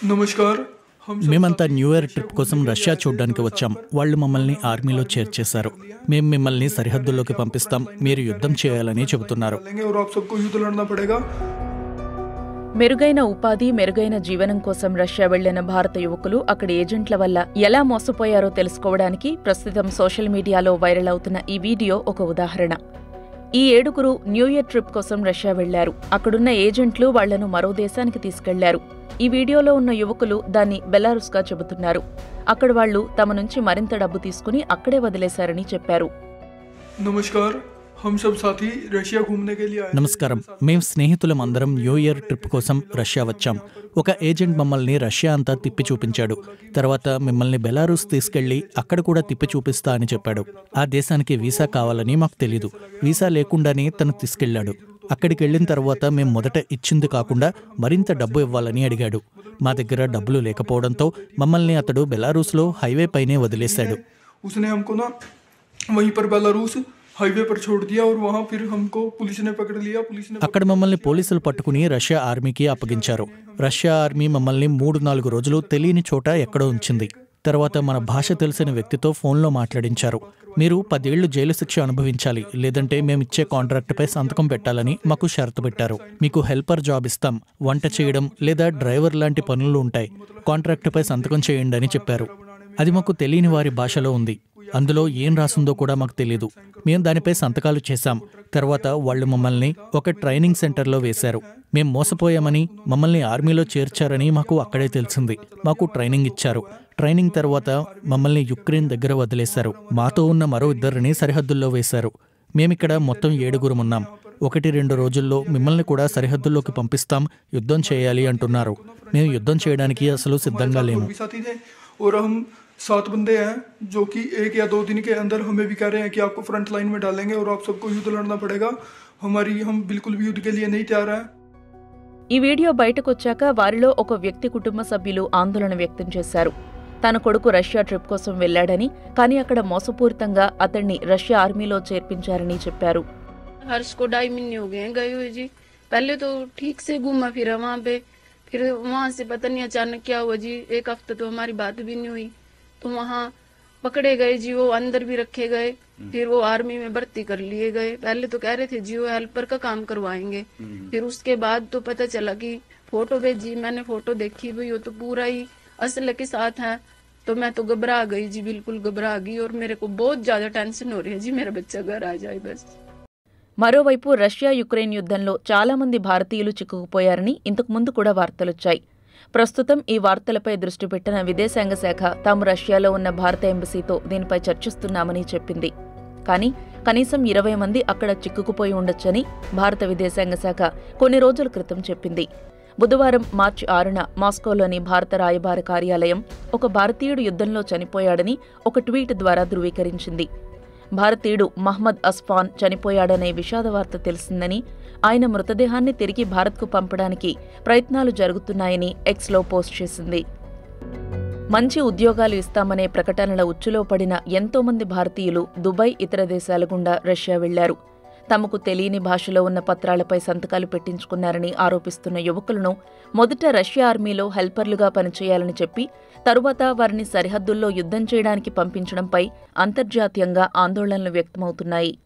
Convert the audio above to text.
नमस्कार हम सब మేమంతా న్యూ ఇయర్ ట్రిప్ కోసం రష్యా చూడడానికి వచ్చాం వాళ్ళు మమ్మల్ని ఆర్మీలో చేర్చేశారు మేము మిమ్మల్ని సరిహద్దుల్లోకి పంపిస్తాం మీరు యుద్ధం చేయాలని చెబుతున్నారు लेंगे और आप सबको युद्ध लड़ना पड़ेगा మెరుగైన ఉపాధి మెరుగైన జీవనం కోసం రష్యా వెళ్లిన భారత యువకులు అక్కడి ఏజెంట్ల వల్ల ఎలా మోసపోయారో తెలుసుకోవడానికి ప్రస్తుతం సోషల్ మీడియాలో వైరల్ అవుతున్న ఈ వీడియో ఒక ఉదాహరణ ఈ ఏడుగురు న్యూ ఇయర్ ట్రిప్ కోసం రష్యా వెళ్లారు అక్కడున్న ఏజెంట్లు వాళ్లను మరో దేశానికి తీసుకెళ్లారు ఈ వీడియోలో ఉన్న యువకులు దాన్ని బెలారుస్గా చెబుతున్నారు అక్కడ వాళ్లు తమ నుంచి మరింత డబ్బు తీసుకుని అక్కడే వదిలేశారని చెప్పారు नमस्कार हम सब साथी रशिया घूमने के लिए आए నమస్కారం మేం స్నేహితులం అందరం న్యూ ఇయర్ ట్రిప్ కోసం రష్యా వచ్చాం ఒక ఏజెంట్ మమ్మల్ని రష్యా అంతా తిప్పి చూపించాడు తర్వాత మిమ్మల్ని బెలారూస్ తీసుకెళ్లి అక్కడ కూడా తిప్పి చూపిస్తా అని చెప్పాడు ఆ దేశానికి వీసా కావాలని మాకు తెలీదు వీసా లేకుండానే తను తీసుకెళ్లాడు అక్కడికి వెళ్ళిన తర్వాత మేం మొదట ఇచ్చింది కాకుండా మరింత డబ్బు ఇవ్వాలని అడిగాడు మా దగ్గర డబ్బులు లేకపోవడంతో మమ్మల్ని అతడు బెలారూస్లో హైవే పైనే వదిలేశాడు उसने हमको ना वहीं पर बेलारूस हाईवे पर छोड़ दिया और वहाँ फिर हमको पुलिस ने पकड़ लिया पुलिस ने అక్కడ మమ్మల్ని పోలీసులు పట్టుకుని రష్యా ఆర్మీకి అప్పగించారు రష్యా ఆర్మీ మమ్మల్ని మూడు నాలుగు రోజులు తెలియని చోట ఎక్కడో ఉంచింది తర్వాత మన భాష తెలిసిన వ్యక్తితో ఫోన్లో మాట్లాడించారు మీరు పదేళ్లు జైలు శిక్ష అనుభవించాలి లేదంటే మేమిచ్చే కాంట్రాక్ట్పై సంతకం పెట్టాలని మాకు షరతు పెట్టారు మీకు హెల్పర్ జాబ్ ఇస్తాం వంట చేయడం లేదా డ్రైవర్ లాంటి పనులు ఉంటాయి కాంట్రాక్ట్పై సంతకం చేయండి అని చెప్పారు అది మాకు తెలియని వారి భాషలో ఉంది అందులో ఏం రాసిందో కూడా మాకు తెలియదు మేము దానిపై సంతకాలు చేశాం తర్వాత వాళ్ళు మమ్మల్ని ఒక ట్రైనింగ్ సెంటర్లో వేశారు మేం మోసపోయామని మమ్మల్ని ఆర్మీలో చేర్చారని మాకు అక్కడే తెలిసింది మాకు ట్రైనింగ్ ఇచ్చారు ట్రైనింగ్ తర్వాత మమ్మల్ని యుక్రెయిన్ దగ్గర వదిలేశారు మాతో ఉన్న మరో ఇద్దరిని సరిహద్దుల్లో వేశారు మేమిక్కడ మొత్తం ఏడుగురం ఉన్నాం ఒకటి రెండు రోజుల్లో మిమ్మల్ని కూడా సరిహద్దుల్లోకి పంపిస్తాం యుద్ధం చేయాలి అంటున్నారు మేము యుద్ధం చేయడానికి అసలు సిద్ధంగా లేము भी साथी थे और हम सात बंदे हैं जो कि एक या दो दिन के अंदर हमें भी कह रहे हैं कि आपको फ्रंट लाइन में डालेंगे और आप सबको युद्ध लड़ना पड़ेगा हमारी हम बिल्कुल भी युद्ध के लिए नहीं तैयार हैं ఈ వీడియో బయటకొచ్చాక వారిలో ఒక వ్యక్తి కుటుంబ సభ్యులు ఆందోళన వ్యక్తం చేశారు తన కొడుకు రష్యా ట్రిప్ కోసం వెళ్లాడని కానీ అక్కడ మోసపూరితంగా అతన్ని రష్యా ఆర్మీలో చేర్పించారని చెప్పారు हर्ष को ढाई महीने हो गए हैं गए हुए जी पहले तो ठीक से घूमा फिरा वहाँ पे फिर वहाँ से पता नहीं अचानक क्या हुआ जी एक हफ्ता तो हमारी बात भी नहीं हुई तो वहाँ पकड़े गए जी वो अंदर भी रखे गए फिर वो आर्मी में भर्ती कर लिए गए पहले तो कह रहे थे जी वो हेल्पर का काम करवाएंगे फिर उसके बाद तो पता चला कि फोटो भेजी मैंने फोटो देखी भाई वो तो पूरा ही असल के साथ है तो मैं तो घबरा गई जी बिल्कुल घबरा गई और मेरे को बहुत ज्यादा टेंशन हो रही है जी मेरा बच्चा घर आ जाए बस మరోవైపు రష్యా యుక్రెయిన్ యుద్ధంలో చాలా మంది భారతీయులు చిక్కుకుపోయారని ఇంతకు ముందు కూడా వార్తలొచ్చాయి ప్రస్తుతం ఈ వార్తలపై దృష్టి పెట్టిన విదేశాంగ శాఖ తాము రష్యాలో ఉన్న భారత ఎంబసీతో దీనిపై చర్చిస్తున్నామని చెప్పింది కానీ కనీసం ఇరవై మంది అక్కడ చిక్కుకుపోయి ఉండొచ్చని భారత విదేశాంగ శాఖ కొన్ని రోజుల క్రితం చెప్పింది బుధవారం మార్చి ఆరున మాస్కోలోని భారత రాయబార కార్యాలయం ఒక భారతీయుడు యుద్ధంలో చనిపోయాడని ఒక ట్వీట్ ద్వారా ధృవీకరించింది భారతీయుడు మహ్మద్ అస్ఫాన్ చనిపోయాడనే విషాద వార్త తెలిసిందని ఆయన మృతదేహాన్ని తిరిగి భారత్కు పంపడానికి ప్రయత్నాలు జరుగుతున్నాయని ఎక్స్లో పోస్ట్ చేసింది మంచి ఉద్యోగాలు ఇస్తామనే ప్రకటనల ఉచ్చులో పడిన ఎంతో మంది భారతీయులు దుబాయ్ ఇతర దేశాల గుండా రష్యా వెళ్లారు తమకు తెలియని భాషలో ఉన్న పత్రాలపై సంతకాలు పెట్టించుకున్నారని ఆరోపిస్తున్న యువకులను మొదట రష్యా ఆర్మీలో హెల్పర్లుగా పనిచేయాలని చెప్పి తరువాత వారిని సరిహద్దుల్లో యుద్ధం చేయడానికి పంపించడంపై అంతర్జాతీయంగా ఆందోళనలు వ్యక్తమవుతున్నాయి